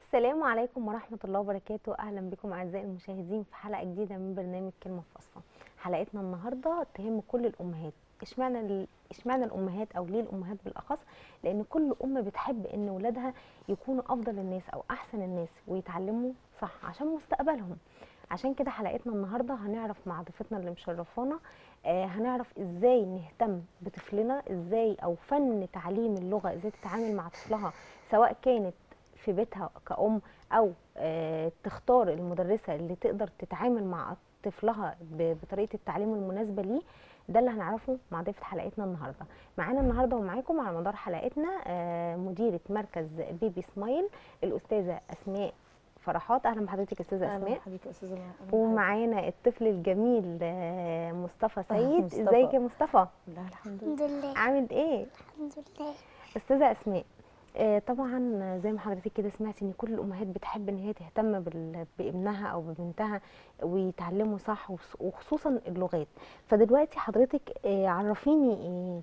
السلام عليكم ورحمة الله وبركاته أهلا بكم أعزائي المشاهدين في حلقة جديدة من برنامج كلمة فاصلة حلقتنا النهاردة تهم كل الأمهات اشمعنى ال- اشمعنى الأمهات أو ليه الأمهات بالأخص لأن كل أم بتحب إن ولادها يكونوا أفضل الناس أو أحسن الناس ويتعلموا صح عشان مستقبلهم عشان كده حلقتنا النهارده هنعرف مع ضيفتنا اللي مشرفانا آه هنعرف ازاي نهتم بطفلنا ازاي او فن تعليم اللغه ازاي تتعامل مع طفلها سواء كانت في بيتها كأم أو آه، تختار المدرسة اللي تقدر تتعامل مع طفلها ب- بطريقة التعليم المناسبة ليه ده اللي هنعرفه مع ضيفة حلقتنا النهاردة معانا النهاردة ومعاكم على مدار حلقتنا آه، مديرة مركز بيبي سمايل الأستاذة أسماء فرحات أهلا بحضرتك أستاذة اهلا أسماء بحضرتك يا استاذه مها. ومعانا الطفل الجميل آه، مصطفى سيد مصطفى. ازيك يا مصطفى لا الحمد لله الحمد لله عامل ايه الحمد لله استاذه اسماء آه، طبعا زي ما حضرتك كده سمعتي ان كل الامهات بتحب ان هي تهتم بال- بابنها او ببنتها ويتعلموا صح وخص- وخصوصا اللغات فدلوقتي حضرتك آه، عرفيني آه،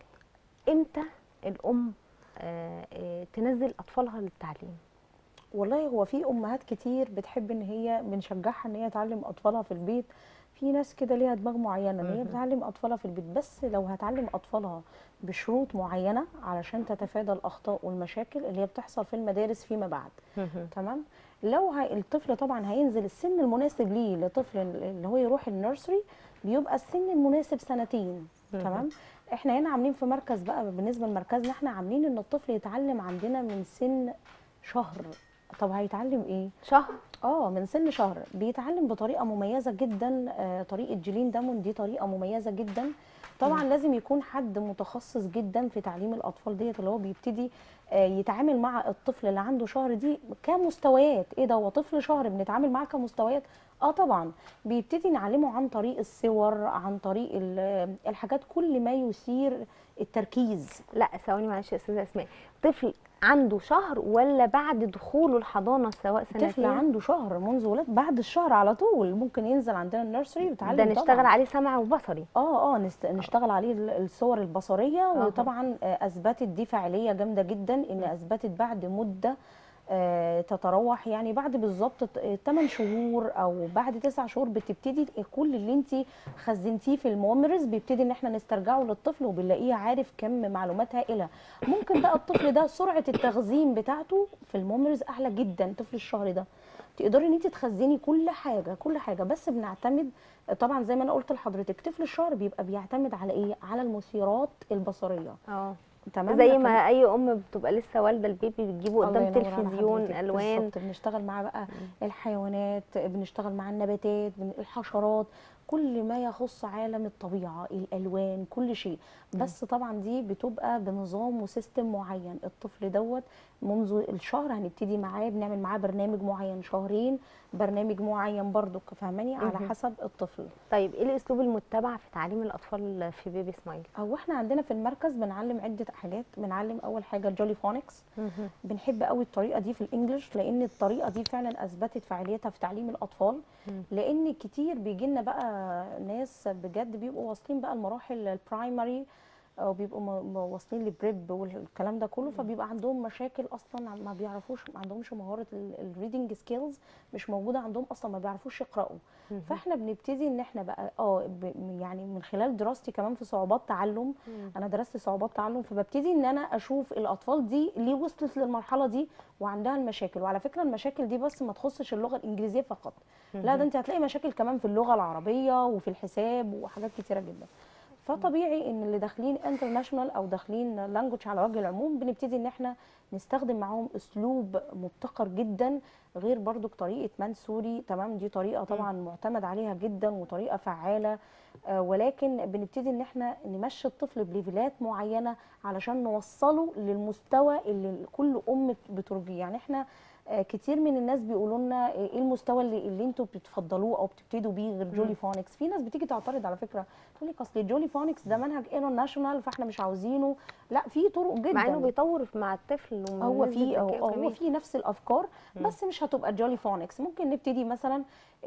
امتى الام آه، آه، تنزل اطفالها للتعليم والله هو في امهات كتير بتحب ان هي بنشجعها ان هي تعلم اطفالها في البيت في ناس كده ليها دماغ معينه ان هي مهم. بتعلم اطفالها في البيت بس لو هتعلم اطفالها بشروط معينه علشان تتفادى الاخطاء والمشاكل اللي هي بتحصل في المدارس فيما بعد تمام لو هي الطفل طبعا هينزل السن المناسب ليه لطفل اللي هو يروح النيرسري بيبقى السن المناسب سنتين مهم. تمام احنا هنا عاملين في مركز بقى بالنسبه لمركزنا احنا عاملين ان الطفل يتعلم عندنا من سن شهر طب هيتعلم ايه شهر اه من سن شهر بيتعلم بطريقه مميزه جدا آه طريقه جيلين دامون دي طريقه مميزه جدا طبعا لازم يكون حد متخصص جدا في تعليم الاطفال ديت اللي هو بيبتدي آه يتعامل مع الطفل اللي عنده شهر دي كمستويات ايه ده هو طفل شهر بنتعامل معاه كمستويات اه طبعا بيبتدي نعلمه عن طريق الصور عن طريق ال- الحاجات كل ما يثير التركيز لا ثواني معلش يا استاذه اسماء طفل عنده شهر ولا بعد دخوله الحضانه سواء سنتين طفل عنده شهر منذ ولادة بعد الشهر على طول ممكن ينزل عندنا النيرسري ويتعلم ده طبعاً. نشتغل عليه سمع وبصري اه اه نست... نشتغل عليه ال- الصور البصريه أها. وطبعا آه، اثبتت دي فاعليه جامده جدا ان اثبتت بعد مده آه، تتراوح يعني بعد بالظبط 8 شهور او بعد 9 شهور بتبتدي كل اللي انت خزنتيه في الميموريز بيبتدي ان احنا نسترجعه للطفل وبنلاقيه عارف كم معلومات هائله ممكن بقى الطفل ده سرعه التخزين بتاعته في الميموريز اعلى جدا طفل الشهر ده تقدري ان انت تخزني كل حاجه كل حاجه بس بنعتمد طبعا زي ما انا قلت لحضرتك طفل الشهر بيبقى بيعتمد على ايه على المثيرات البصريه اه تمام زي لكن- ما اي ام بتبقى لسه والده البيبي بتجيبه الله قدام ينور على تلفزيون حضرتك. الوان بالظبط بنشتغل مع بقى الحيوانات بنشتغل مع النباتات بن- الحشرات كل ما يخص عالم الطبيعه الالوان كل شيء بس طبعا دي بتبقى بنظام وسيستم معين الطفل دوت منذ الشهر هنبتدي معاه بنعمل معاه برنامج معين شهرين برنامج معين برضو فاهماني على مهم. حسب الطفل طيب ايه الاسلوب المتبع في تعليم الاطفال في بيبي سمايل هو احنا عندنا في المركز بنعلم عده حاجات بنعلم اول حاجه الجولي فونكس بنحب قوي الطريقه دي في الانجليش لان الطريقه دي فعلا اثبتت فعاليتها في تعليم الاطفال مم. لان كتير بيجي لنا بقى ناس بجد بيبقوا واصلين بقى المراحل البرايمري او بيبقوا م- م- واصلين لبريب والكلام ده كله فبيبقى عندهم مشاكل اصلا ما بيعرفوش ما عندهمش مهاره الريدنج سكيلز مش موجوده عندهم اصلا ما بيعرفوش يقراوا فاحنا بنبتدي ان احنا بقى اه ب- يعني من خلال دراستي كمان في صعوبات تعلم انا درست صعوبات تعلم فببتدي ان انا اشوف الاطفال دي ليه وصلت للمرحله دي وعندها المشاكل وعلى فكره المشاكل دي بس ما تخصش اللغه الانجليزيه فقط لا ده انت هتلاقي مشاكل كمان في اللغه العربيه وفي الحساب وحاجات كتيره جدا فطبيعي ان اللي داخلين انترناشونال او داخلين لانجوج على وجه العموم بنبتدي ان احنا نستخدم معاهم اسلوب مبتكر جدا غير برضو طريقه منسوري تمام دي طريقه طبعا معتمد عليها جدا وطريقه فعاله آه، ولكن بنبتدي ان احنا نمشي الطفل بليفلات معينه علشان نوصله للمستوى اللي كل ام بترجيه يعني احنا آه، كتير من الناس بيقولوا لنا آه، ايه المستوى اللي, اللي انتوا بتفضلوه او بتبتدوا بيه غير جولي فونكس في ناس بتيجي تعترض على فكره تقول لك اصل جولي فونكس ده منهج انترناشونال فاحنا مش عاوزينه لا في طرق جدا مع انه بيطور مع الطفل ومن هو نسبة في هو, ذكائه هو كمان. في نفس الافكار بس مش هتبقى جولي فونكس ممكن نبتدي مثلا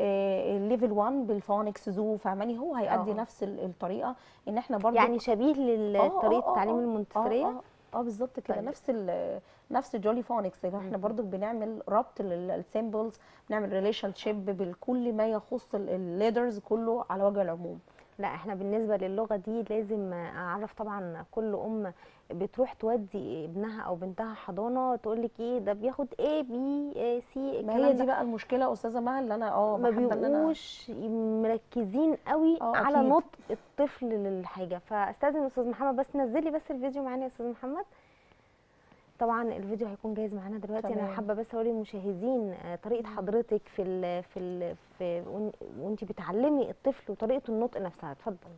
ليفل 1 بالفونكس زو فاهماني هو هيأدي آه. نفس ال- الطريقه ان احنا برضو يعني شبيه آه، آه، لطريقه آه، التعليم آه، المونتسوريه آه، اه بالظبط كده طيب. نفس ال نفس جولي فونكس احنا مم. برضو بنعمل ربط للسيمبلز بنعمل ريليشن شيب بكل ما يخص الليدرز كله على وجه العموم لا احنا بالنسبه للغه دي لازم اعرف طبعا كل ام بتروح تودي ابنها او بنتها حضانه تقول لك ايه ده بياخد ايه بي إيه سي ما هي دي بقى المشكله استاذه مها اللي انا اه ما بحب ان انا بيبقوش مركزين قوي آه، على أكيد. نطق الطفل للحاجه فاستاذن استاذ محمد بس نزلي بس الفيديو معانا يا استاذ محمد طبعا الفيديو هيكون جاهز معانا دلوقتي انا تمام. حابه بس اوري المشاهدين آه، طريقه حضرتك في ال في ال في وانت بتعلمي الطفل وطريقه النطق نفسها اتفضلي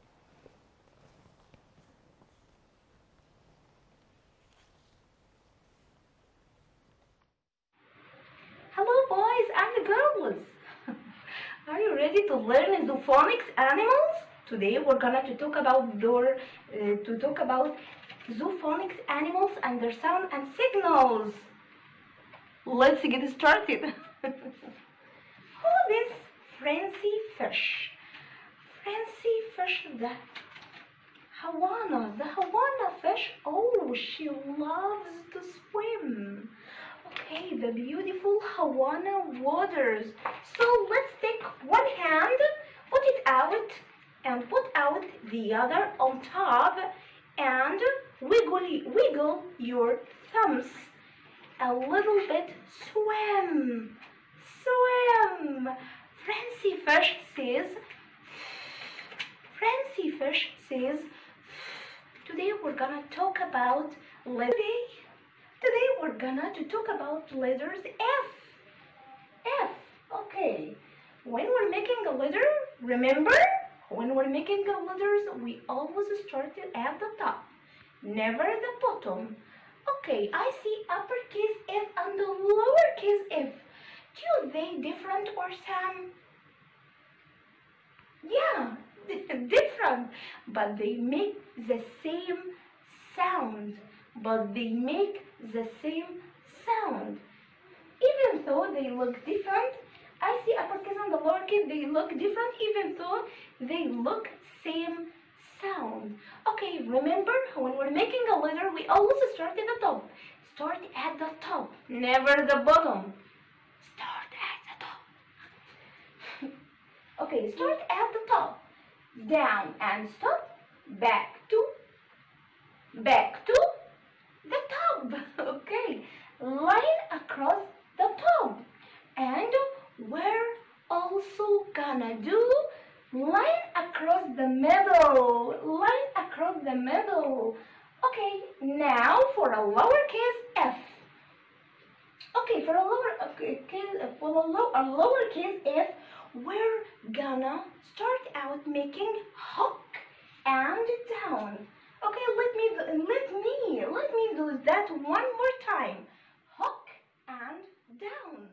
Hello, boys and girls. Are you ready to learn zoophonics animals? Today we're gonna to talk about their, uh, to talk about zoophonics animals and their sound and signals. Let's get started. Who is Francie Fish? Francie Fish, the Hawana, the Hawana fish. Oh, she loves to swim. Okay, the beautiful Hawana waters. So let's take one hand, put it out, and put out the other on top, and wiggle, wiggle your thumbs. A little bit swim, swim. Francie Fish says, Francie Fish says, today we're gonna talk about let- today Today we're gonna to talk about letters F. F. Okay. When we're making a letter, remember? When we're making the letters, we always start it at the top, never the bottom. Okay, I see uppercase F and the lowercase f. Do they different or same? Yeah, different, but they make the same sound. But they make the same sound. Even though they look different, I see uppercase and the lowercase, they look different even though they look same sound. Okay, remember when we're making a letter, we always start at the top. Start at the top, never the bottom. Start at the top. okay, start at the top. Down and stop. Back to. Back to the top. Okay, line across the top. And we're also gonna do line across the middle. Line across the middle. Okay, now for a lowercase f. Okay, for a lower okay, case- for a, low, a lowercase f, we're gonna start out making hook and down. Okay, let me do- let me let me do that one more time. Hook and down.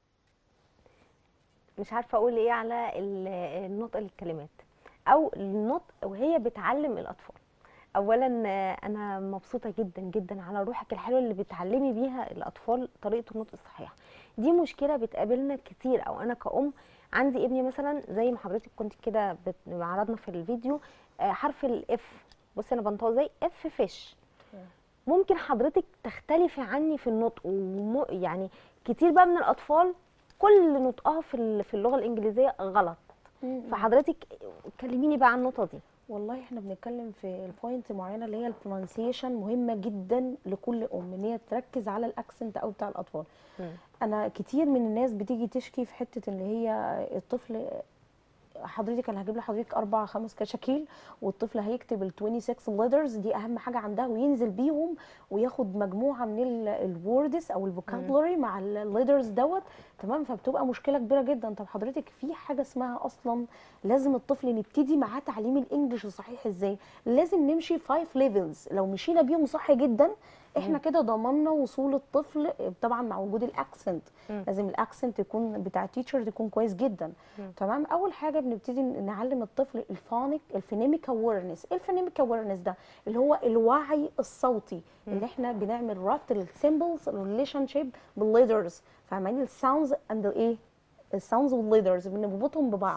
مش عارفه اقول ايه على ال- النطق الكلمات او النطق وهي بتعلم الاطفال اولا آه، انا مبسوطه جدا جدا على روحك الحلوه اللي بتعلمي بيها الاطفال طريقه النطق الصحيح دي مشكله بتقابلنا كتير او انا كأم عندي ابني مثلا زي ما حضرتك كنت كده بت- عرضنا في الفيديو آه، حرف الاف بصي انا بنطقه ازاي اف فيش ممكن حضرتك تختلفي عني في النطق وم... يعني كتير بقى من الاطفال كل نطقها في ال- في اللغه الانجليزيه غلط فحضرتك كلميني بقى عن النقطه دي والله احنا بنتكلم في البوينت معينه اللي هي البرونسيشن مهمه جدا لكل ام ان هي تركز على الاكسنت او بتاع الاطفال مم. انا كتير من الناس بتيجي تشكي في حته ان هي الطفل حضرتك انا هجيب لحضرتك اربع خمس كشاكيل والطفل هيكتب ال 26 ليترز دي اهم حاجه عندها وينزل بيهم وياخد مجموعه من الوردز او الفوكابولري مع الليترز دوت تمام فبتبقى مشكله كبيره جدا طب حضرتك في حاجه اسمها اصلا لازم الطفل نبتدي معاه تعليم الانجليش الصحيح ازاي لازم نمشي 5 ليفلز لو مشينا بيهم صح جدا احنا كده ضمننا وصول الطفل طبعا مع وجود الاكسنت مم. لازم الاكسنت يكون بتاع التيتشر يكون كويس جدا مم. تمام اول حاجه بنبتدي نعلم الطفل الفونيك الفينيميك اويرنس ايه الفينيميك اويرنس ده اللي هو الوعي الصوتي اللي احنا بنعمل ربط السيمبلز الريليشن شيب بالليدرز فاهماني الساوندز اند ايه الساوندز والليدرز بنربطهم ببعض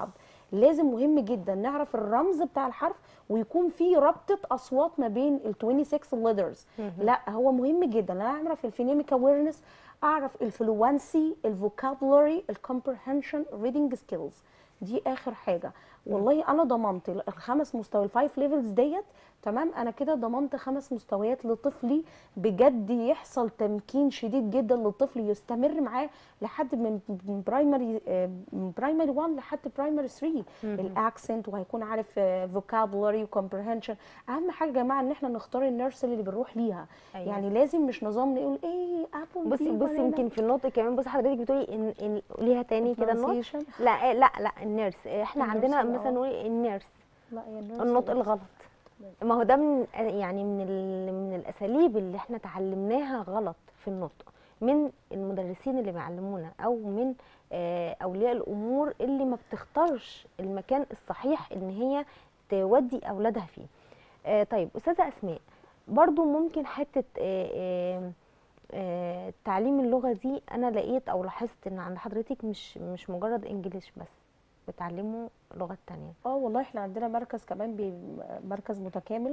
لازم مهم جدا نعرف الرمز بتاع الحرف ويكون في ربطه اصوات ما بين ال 26 ليترز لا هو مهم جدا انا اعرف الفينيميك اويرنس اعرف الفلوانسي الفوكابولري الكومبرهنشن ريدنج سكيلز دي اخر حاجه والله انا ضمنت الخمس مستوى الفايف ليفلز ديت تمام انا كده ضمنت خمس مستويات لطفلي بجد يحصل تمكين شديد جدا للطفل يستمر معاه لحد من برايمري من برايمري 1 لحد برايمري 3 الاكسنت وهيكون عارف فوكابولري وكومبرهنشن اهم حاجه يا جماعه ان احنا نختار النيرسري اللي بنروح ليها أيوة. يعني لازم مش نظام نقول ايه ابل بصي بصي يمكن في النطق كمان بصي حضرتك بتقولي ان ان قوليها تاني كده النطق Pronunciation. لا لا لا النيرس احنا النيرس، عندنا آه. مثلا نقول النيرس لا يا nursery. النطق الغلط ما هو ده من يعني من ال- من الاساليب اللي احنا اتعلمناها غلط في النطق من المدرسين اللي بيعلمونا او من آه، اولياء الامور اللي ما بتختارش المكان الصحيح ان هي تودي اولادها فيه آه، طيب استاذه اسماء برضو ممكن حته آه، آه، آه، تعليم اللغه دي انا لقيت او لاحظت ان عند حضرتك مش مش مجرد انجليش بس بتعلموا لغات تانية اه والله احنا عندنا مركز كمان بي مركز متكامل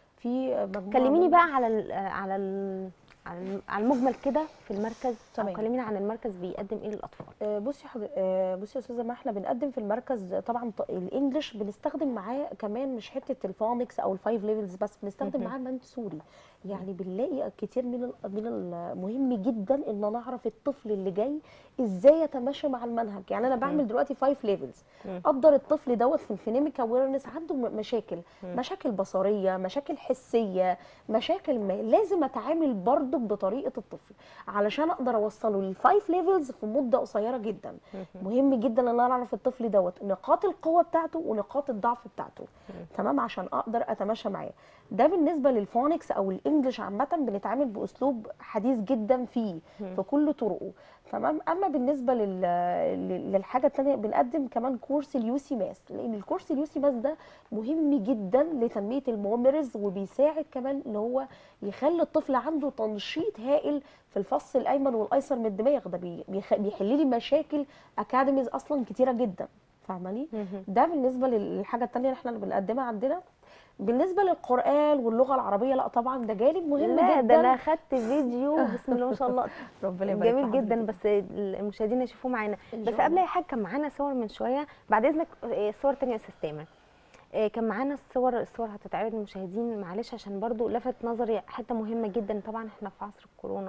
في مجموعه كلميني من- بقى على ال على ال على الم- على المجمل كده في المركز او تمام. كلميني عن المركز بيقدم ايه للاطفال آه، بصي حضر... آه، بصي يا استاذه ما احنا بنقدم في المركز طبعا ط- الانجليش بنستخدم معاه كمان مش حته الفونكس او الفايف ليفلز بس بنستخدم مهم. معاه منسوري يعني بنلاقي كتير من ال... من المهم جدا ان انا اعرف الطفل اللي جاي ازاي يتماشى مع المنهج يعني انا بعمل دلوقتي فايف ليفلز مم. اقدر الطفل دوت في الفينيميك اويرنس عنده م- مشاكل مم. مشاكل بصريه مشاكل حسيه مشاكل ما لازم اتعامل برضك بطريقه الطفل علشان اقدر اوصله للفايف ليفلز في مده قصيره جدا مهم جدا ان انا اعرف الطفل دوت نقاط القوه بتاعته ونقاط الضعف بتاعته تمام عشان اقدر اتماشى معاه ده بالنسبه للفونكس او الانجليش عامه بنتعامل باسلوب حديث جدا فيه في كل طرقه تمام اما بالنسبه لل... لل- للحاجه الثانيه بنقدم كمان كورس اليوسي ماس لان الكورس اليوسي ماس ده مهم جدا لتنميه المومرز وبيساعد كمان ان هو يخلي الطفل عنده تنشيط هائل في الفص الايمن والايسر من الدماغ ده بي- بيخ- بيحل لي مشاكل اكاديميز اصلا كتيره جدا فاهماني ده بالنسبه للحاجه الثانيه اللي احنا اللي بنقدمها عندنا بالنسبه للقران واللغه العربيه لا طبعا ده جانب مهم لا جدا ده انا خدت فيديو بسم الله ما شاء الله ربنا يبارك جميل في جدا حضرتك. بس المشاهدين يشوفوه معانا إن بس شاء قبل الله. اي حاجه كان معانا صور من شويه بعد اذنك آه، صور تانية يا استاذ تامر آه، كان معانا الصور الصور هتتعرض للمشاهدين معلش عشان برضو لفت نظري حته مهمه جدا طبعا احنا في عصر الكورونا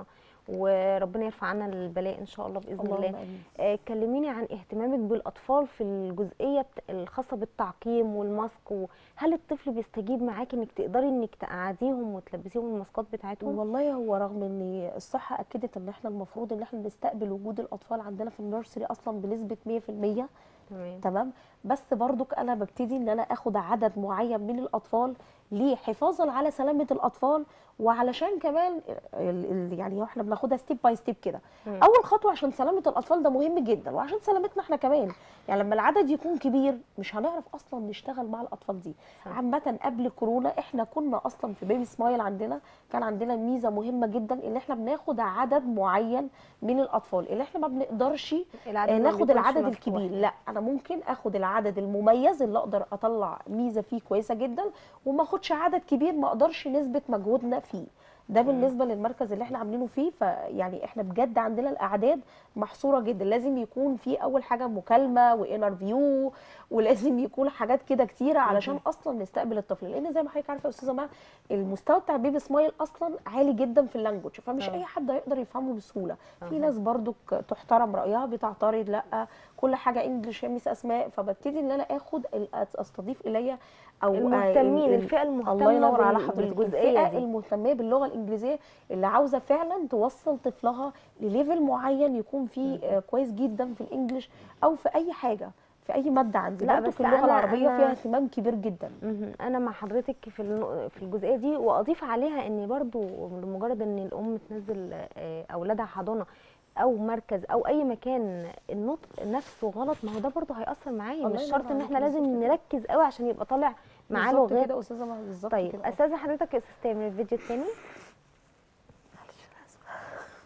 وربنا يرفع عنا البلاء ان شاء الله باذن اللهم الله آمين. آه، كلميني عن اهتمامك بالاطفال في الجزئيه بت- الخاصه بالتعقيم والماسك وهل الطفل بيستجيب معاكي انك تقدري انك تقعديهم وتلبسيهم الماسكات بتاعتهم والله هو رغم ان الصحه اكدت ان احنا المفروض ان احنا نستقبل وجود الاطفال عندنا في النيرسري اصلا بنسبه 100% تمام تمام بس برضك انا ببتدي ان انا اخد عدد معين من الاطفال ليه حفاظا على سلامه الاطفال وعلشان كمان ال ال يعني احنا بناخدها ستيب باي ستيب كده مم. اول خطوه عشان سلامه الاطفال ده مهم جدا وعشان سلامتنا احنا كمان يعني لما العدد يكون كبير مش هنعرف اصلا نشتغل مع الاطفال دي صح. عامه قبل كورونا احنا كنا اصلا في بيبي سمايل عندنا كان عندنا ميزه مهمه جدا ان احنا بناخد عدد معين من الاطفال اللي احنا ما بنقدرش العدد آه، ما ناخد بيكونش العدد مفتوح. الكبير لا انا ممكن اخد العدد المميز اللي اقدر اطلع ميزه فيه كويسه جدا وما اخدش عدد كبير ما اقدرش نثبت مجهودنا فيه ده بالنسبه للمركز اللي احنا عاملينه فيه فيعني احنا بجد عندنا الاعداد محصوره جدا لازم يكون في اول حاجه مكالمه وانترفيو ولازم يكون حاجات كده كتيره علشان اصلا نستقبل الطفل لان زي ما حضرتك عارفه يا استاذه مها المستوى بتاع بيبي سمايل اصلا عالي جدا في اللانجوج فمش آه. اي حد هيقدر يفهمه بسهوله في أها. ناس برضك تحترم رايها بتعترض لا كل حاجه انجلش يا ميس اسماء فببتدي ان انا اخد ال- استضيف الي او آه، المهتمين ال- ال- الفئه المهتمه الله ينور على بال- حضرتك بالجزئيه الفئه دي المهتمه باللغه الانجليزيه اللي عاوزه فعلا توصل طفلها لليفل معين يكون فيه آه، كويس جدا في الانجليش او في اي حاجه في اي ماده عندي لا، برضك بس اللغه أنا- العربيه أنا- فيها اهتمام كبير جدا مهم. انا مع حضرتك في النق- في الجزئيه دي واضيف عليها ان برضو لمجرد ان الام تنزل آه، اولادها حضانه او مركز او اي مكان النطق نفسه غلط ما هو ده برضو هياثر معايا الله مش ينور شرط ان عليك، احنا لازم بالظبط كده. نركز قوي عشان يبقى طالع معاه بالظبط لغات كده يا استاذه مها، بالظبط طيب كده استاذه حضرتك يا استاذ تامر الفيديو الثاني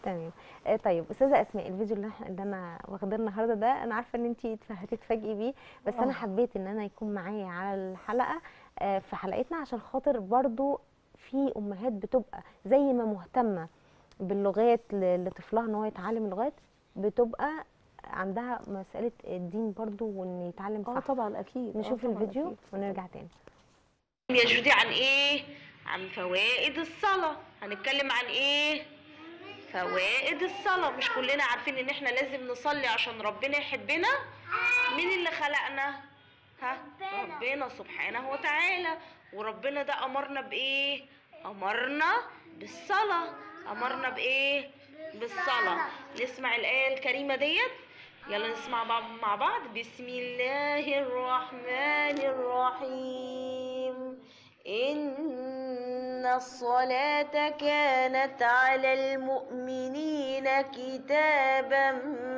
تمام آه، طيب استاذه اسماء الفيديو اللي, إحنا- اللي انا واخداه النهارده ده انا عارفه ان انت هتتفاجئي بيه بس آه. انا حبيت ان انا يكون معايا على الحلقه آه، في حلقتنا عشان خاطر برضو في امهات بتبقى زي ما مهتمه باللغات ل- لطفلها ان هو يتعلم اللغات بتبقى عندها مساله الدين برضو وان يتعلم اه صح طبعا اكيد آه نشوف طبعاً الفيديو أكيد. ونرجع تاني يا جودي عن ايه عن فوائد الصلاة هنتكلم عن ايه فوائد الصلاة مش كلنا عارفين ان احنا لازم نصلي عشان ربنا يحبنا مين اللي خلقنا ها ربنا سبحانه وتعالى وربنا ده امرنا بايه امرنا بالصلاة امرنا بايه بالصلاة نسمع الآية الكريمة ديت يلا نسمع بعض مع بعض بسم الله الرحمن الرحيم إن الصلاة كانت على المؤمنين كتابا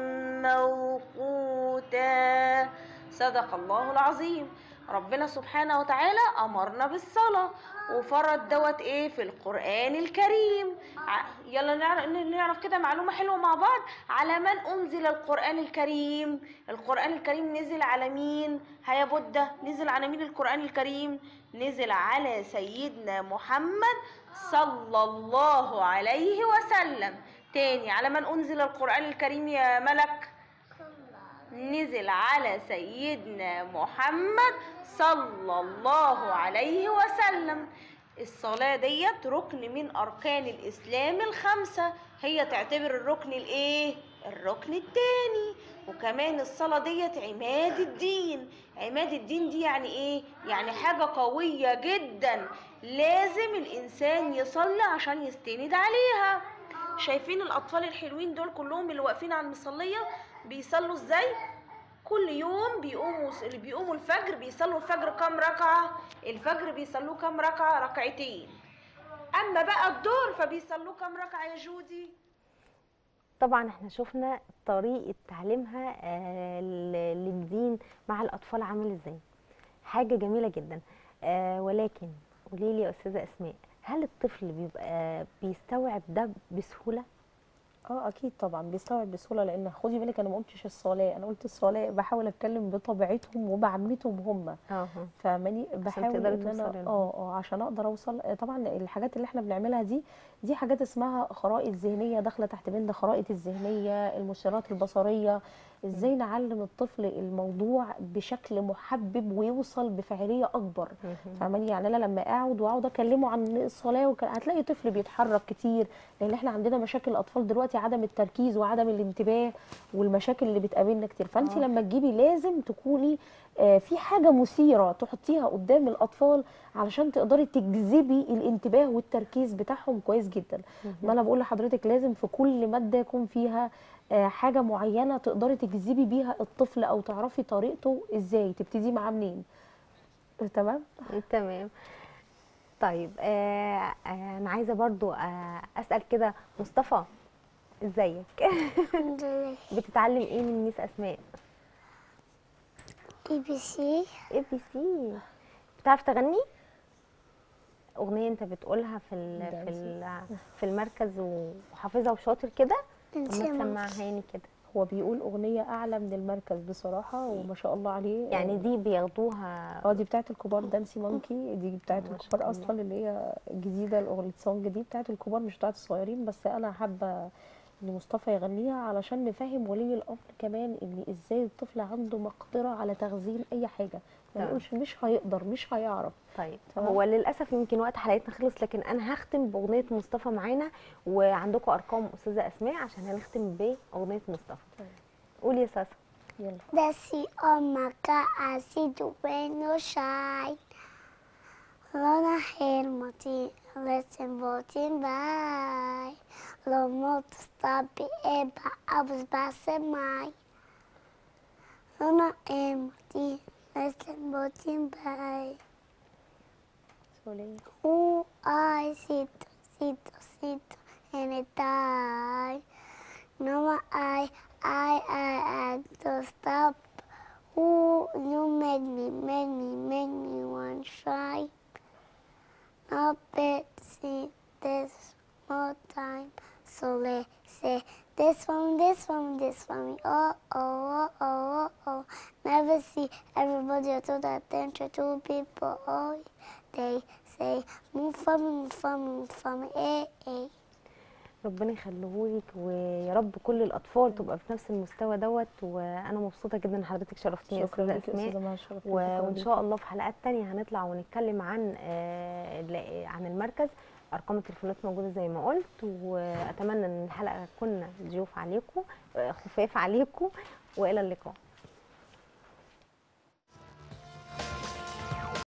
موقوتا صدق الله العظيم ربنا سبحانه وتعالى أمرنا بالصلاة وفرض دوت ايه في القرآن الكريم ع- يلا نعرف, نعرف كده معلومة حلوة مع بعض على من أنزل القرآن الكريم القرآن الكريم نزل على مين هيا بودة نزل على مين القرآن الكريم نزل على سيدنا محمد صلى الله عليه وسلم تاني على من أنزل القرآن الكريم يا ملك نزل على سيدنا محمد صلى الله عليه وسلم الصلاة ديت ركن من أركان الإسلام الخمسة هي تعتبر الركن الإيه؟ الركن التاني وكمان الصلاة ديت عماد الدين عماد الدين دي يعني إيه؟ يعني حاجة قوية جدا لازم الإنسان يصلي عشان يستند عليها شايفين الأطفال الحلوين دول كلهم اللي واقفين على المصلية بيصلوا إزاي؟ كل يوم بيقوموا اللي بيقوموا الفجر بيصلوا الفجر كام ركعة الفجر بيصلوا كام ركعة ركعتين اما بقى الظهر فبيصلوا كام ركعة يا جودي طبعا احنا شفنا طريقة تعليمها آه، ل- للدين مع الأطفال عامل ازاي حاجة جميلة جدا آه، ولكن قوليلي يا أستاذة أسماء هل الطفل بيبقى بيستوعب ده بسهولة؟ اه اكيد طبعا بيستوعب بسهوله لان خدي بالك انا ما قلتش الصلاه انا قلت الصلاه بحاول اتكلم بطبيعتهم وبعمتهم هم اه فاهماني بحاول تقدري ان انا توصلي لهم. اه اه عشان اقدر اوصل آه، طبعا الحاجات اللي احنا بنعملها دي دي حاجات اسمها خرائط ذهنيه داخله تحت بند خرائط الذهنيه المؤشرات البصريه ازاي نعلم الطفل الموضوع بشكل محبب ويوصل بفاعليه اكبر فاهماني يعني انا لما اقعد واقعد اكلمه عن الصلاه وك... هتلاقي طفل بيتحرك كتير لان احنا عندنا مشاكل الاطفال دلوقتي عدم التركيز وعدم الانتباه والمشاكل اللي بتقابلنا كتير فانت آه. لما تجيبي لازم تكوني آه، في حاجه مثيره تحطيها قدام الاطفال علشان تقدري تجذبي الانتباه والتركيز بتاعهم كويس جدا ما انا بقول لحضرتك لازم في كل ماده يكون فيها آه، حاجه معينه تقدري تجذبي بيها الطفل او تعرفي طريقته ازاي تبتدي معاه منين تمام تمام طيب آه آه، انا عايزه برضو آه اسال كده مصطفى ازيك الحمد لله بتتعلم ايه من ميس اسماء اي بي سي اي بي سي بتعرف تغني اغنيه انت بتقولها في ال في ال في المركز وحافظها وشاطر كده طب ما تسمعهاني كده هو بيقول اغنيه اعلى من المركز بصراحه وما شاء الله عليه يعني دي بياخدوها اه دي بتاعت الكبار دانسي مونكي دي بتاعت ما شاء الكبار الله. اصلا اللي هي جديده الاغنيه سونج دي بتاعت الكبار مش بتاعت الصغيرين بس انا حابه ان مصطفى يغنيها علشان نفهم ولي الامر كمان ان ازاي الطفل عنده مقدره على تخزين اي حاجه ما تمام. نقولش مش هيقدر مش هيعرف طيب تمام. هو للاسف يمكن وقت حلقتنا خلص لكن انا هختم باغنيه مصطفى معانا وعندكم ارقام استاذه اسماء عشان هنختم باغنيه مصطفى طيب. قولي يا ساسا يلا The sea on my car, I see the window shine. Lona helmati, listen voting by. Lomo to stop it, eba, I was passing my. Lona helmati, listen voting by. سوري Ooh, I sit, sit, sit, and it die. No, I, I, I, I to stop. Ooh, you make me, make me, make me one shy. No bet, see this more time. So let's say this for me, this for me, this for me. Oh, oh, oh, oh, oh. Never see everybody to the attention to people. Oh, they say move for me, move for me, move for me. Eh, eh. ربنا يخليهولك ويا رب كل الاطفال تبقى في نفس المستوى دوت وانا مبسوطه جدا ان حضرتك شرفتيني يا شكرا استاذه لك يا اسماء استاذه مها شرف و- وان شاء الله في حلقات تانية هنطلع ونتكلم عن آه، ال- عن المركز ارقام التليفونات موجوده زي ما قلت واتمنى ان الحلقه كنا ضيوف عليكم آه، خفاف عليكم والى اللقاء